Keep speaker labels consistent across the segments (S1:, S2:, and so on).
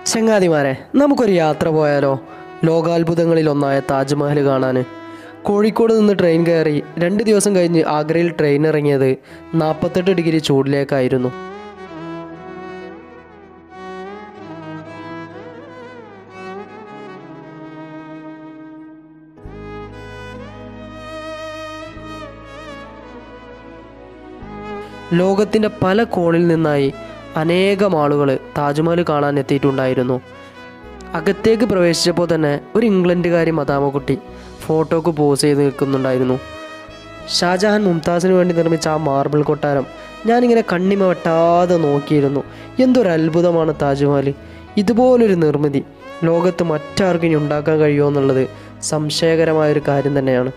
S1: ചങ്ങാതിമാരെ നമുക്കൊരു യാത്ര പോയാലോ ലോകാത്ഭുതങ്ങളിൽ ഒന്നായ താജ്മഹൽ കാണാൻ കോഴിക്കോട് നിന്ന് ട്രെയിൻ കയറി രണ്ട് ദിവസം കഴിഞ്ഞ് ആഗ്രയിൽ ട്രെയിൻ ഇറങ്ങിയത് നാൽപ്പത്തെട്ട് ഡിഗ്രി ചൂടിലേക്കായിരുന്നു ലോകത്തിൻ്റെ പല കോണിൽ നിന്നായി അനേകം ആളുകൾ താജ്മഹൽ കാണാൻ എത്തിയിട്ടുണ്ടായിരുന്നു അകത്തേക്ക് പ്രവേശിച്ചപ്പോൾ തന്നെ ഒരു ഇംഗ്ലണ്ടുകാരി മദാമക്കുട്ടി ഫോട്ടോക്ക് പോസ് ചെയ്ത് നിൽക്കുന്നുണ്ടായിരുന്നു ഷാജഹാൻ മുംതാസിന് വേണ്ടി നിർമ്മിച്ച ആ മാർബിൾ കൊട്ടാരം ഞാനിങ്ങനെ കണ്ണിമ വെട്ടാതെ നോക്കിയിരുന്നു എന്തൊരു അത്ഭുതമാണ് താജ്മഹൽ ഇതുപോലൊരു നിർമ്മിതി ലോകത്ത് മറ്റാർക്കും ഇനി ഉണ്ടാക്കാൻ കഴിയുമോ എന്നുള്ളത് സംശയകരമായൊരു കാര്യം തന്നെയാണ്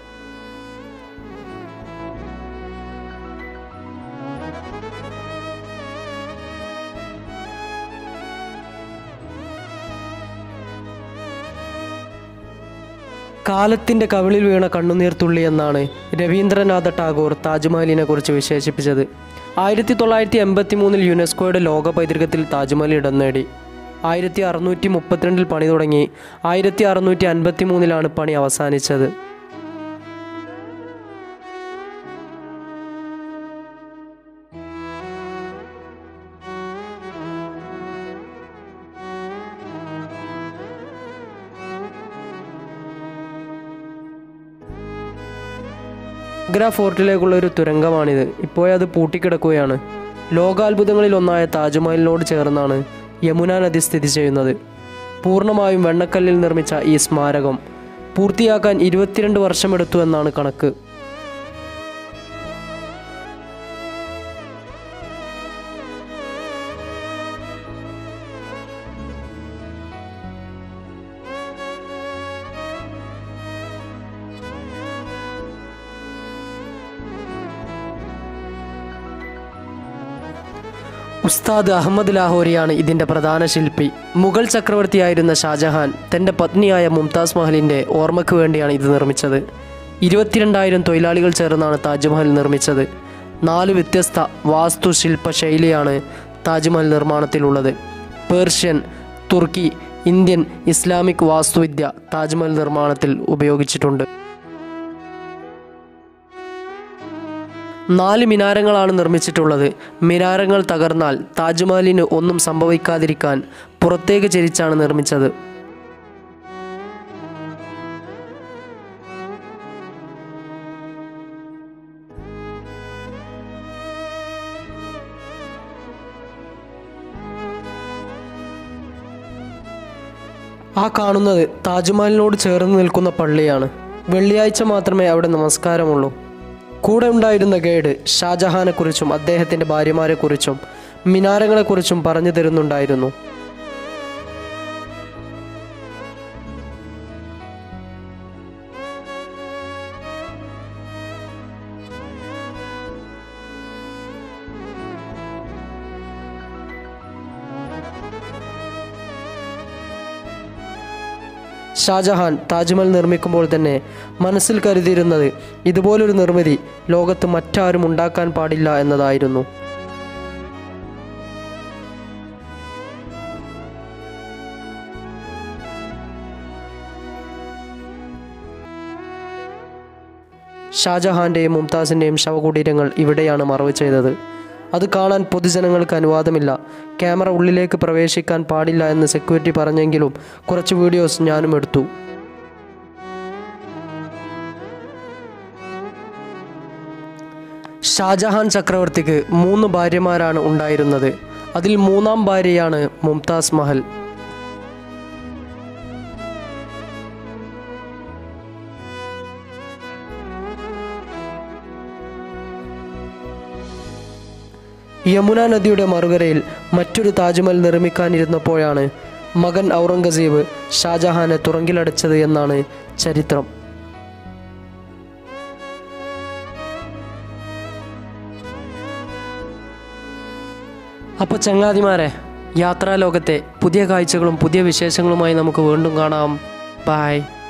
S1: കാലത്തിൻ്റെ കവിളിൽ വീണ കണ്ണുനീർത്തുള്ളി എന്നാണ് രവീന്ദ്രനാഥ ടാഗോർ താജ്മഹലിനെ കുറിച്ച് വിശേഷിപ്പിച്ചത് ആയിരത്തി തൊള്ളായിരത്തി എൺപത്തി മൂന്നിൽ യുനെസ്കോയുടെ ലോക പൈതൃകത്തിൽ താജ്മഹൽ ഇടം നേടി ആയിരത്തി അറുന്നൂറ്റി മുപ്പത്തിരണ്ടിൽ പണി തുടങ്ങി ആയിരത്തി അറുന്നൂറ്റി അൻപത്തി മൂന്നിലാണ് പണി അവസാനിച്ചത് ആഗ്ര ഫോർട്ടിലേക്കുള്ള ഒരു തുരങ്കമാണിത് ഇപ്പോഴത് പൂട്ടിക്കിടക്കുകയാണ് ലോകാത്ഭുതങ്ങളിൽ ഒന്നായ താജ്മഹലിനോട് ചേർന്നാണ് യമുന നദി സ്ഥിതി ചെയ്യുന്നത് പൂർണ്ണമായും വെണ്ണക്കല്ലിൽ നിർമ്മിച്ച ഈ സ്മാരകം പൂർത്തിയാക്കാൻ ഇരുപത്തിരണ്ട് വർഷമെടുത്തു എന്നാണ് കണക്ക് ഉസ്താദ് അഹമ്മദ് ലാഹോരിയാണ് ഇതിൻ്റെ പ്രധാന ശില്പി മുഗൾ ചക്രവർത്തിയായിരുന്ന ഷാജഹാൻ തൻ്റെ പത്നിയായ മുംതാസ് മഹലിൻ്റെ ഓർമ്മയ്ക്ക് വേണ്ടിയാണ് ഇത് നിർമ്മിച്ചത് ഇരുപത്തിരണ്ടായിരം തൊഴിലാളികൾ ചേർന്നാണ് താജ്മഹൽ നിർമ്മിച്ചത് നാല് വ്യത്യസ്ത വാസ്തുശില്പ ശൈലിയാണ് താജ്മഹൽ നിർമ്മാണത്തിലുള്ളത് പേർഷ്യൻ തുർക്കി ഇന്ത്യൻ ഇസ്ലാമിക് വാസ്തുവിദ്യ താജ്മഹൽ നിർമ്മാണത്തിൽ ഉപയോഗിച്ചിട്ടുണ്ട് നാല് മിനാരങ്ങളാണ് നിർമ്മിച്ചിട്ടുള്ളത് മിനാരങ്ങൾ തകർന്നാൽ താജ്മഹലിന് ഒന്നും സംഭവിക്കാതിരിക്കാൻ പുറത്തേക്ക് ചരിച്ചാണ് നിർമ്മിച്ചത് ആ കാണുന്നത് താജ്മഹലിനോട് ചേർന്ന് നിൽക്കുന്ന പള്ളിയാണ് വെള്ളിയാഴ്ച മാത്രമേ അവിടെ നമസ്കാരമുള്ളൂ കൂടെ ഉണ്ടായിരുന്ന ഗൈഡ് ഷാജഹാനെക്കുറിച്ചും അദ്ദേഹത്തിൻ്റെ ഭാര്യമാരെക്കുറിച്ചും മിനാരങ്ങളെക്കുറിച്ചും പറഞ്ഞു തരുന്നുണ്ടായിരുന്നു ഷാജഹാൻ താജ്മഹൽ നിർമ്മിക്കുമ്പോൾ തന്നെ മനസ്സിൽ കരുതിയിരുന്നത് ഇതുപോലൊരു നിർമ്മിതി ലോകത്ത് മറ്റാരും ഉണ്ടാക്കാൻ പാടില്ല എന്നതായിരുന്നു ഷാജഹാന്റെയും മുംതാസിൻ്റെയും ശവകുടീരങ്ങൾ ഇവിടെയാണ് മറവ് ചെയ്തത് അത് കാണാൻ പൊതുജനങ്ങൾക്ക് അനുവാദമില്ല ക്യാമറ ഉള്ളിലേക്ക് പ്രവേശിക്കാൻ പാടില്ല എന്ന് സെക്യൂരിറ്റി പറഞ്ഞെങ്കിലും കുറച്ച് വീഡിയോസ് ഞാനും എടുത്തു ഷാജഹാൻ ചക്രവർത്തിക്ക് മൂന്ന് ഭാര്യമാരാണ് ഉണ്ടായിരുന്നത് അതിൽ മൂന്നാം ഭാര്യയാണ് മുംതാസ് മഹൽ യമുന നദിയുടെ മറുകരയിൽ മറ്റൊരു താജ്മഹൽ നിർമ്മിക്കാനിരുന്നപ്പോഴാണ് മകൻ ഔറംഗസീബ് ഷാജഹാനെ തുറങ്കിലടച്ചത് എന്നാണ് ചരിത്രം അപ്പോൾ ചങ്ങാതിമാരെ യാത്രാലോകത്തെ പുതിയ കാഴ്ചകളും പുതിയ വിശേഷങ്ങളുമായി നമുക്ക് വീണ്ടും കാണാം ബായ്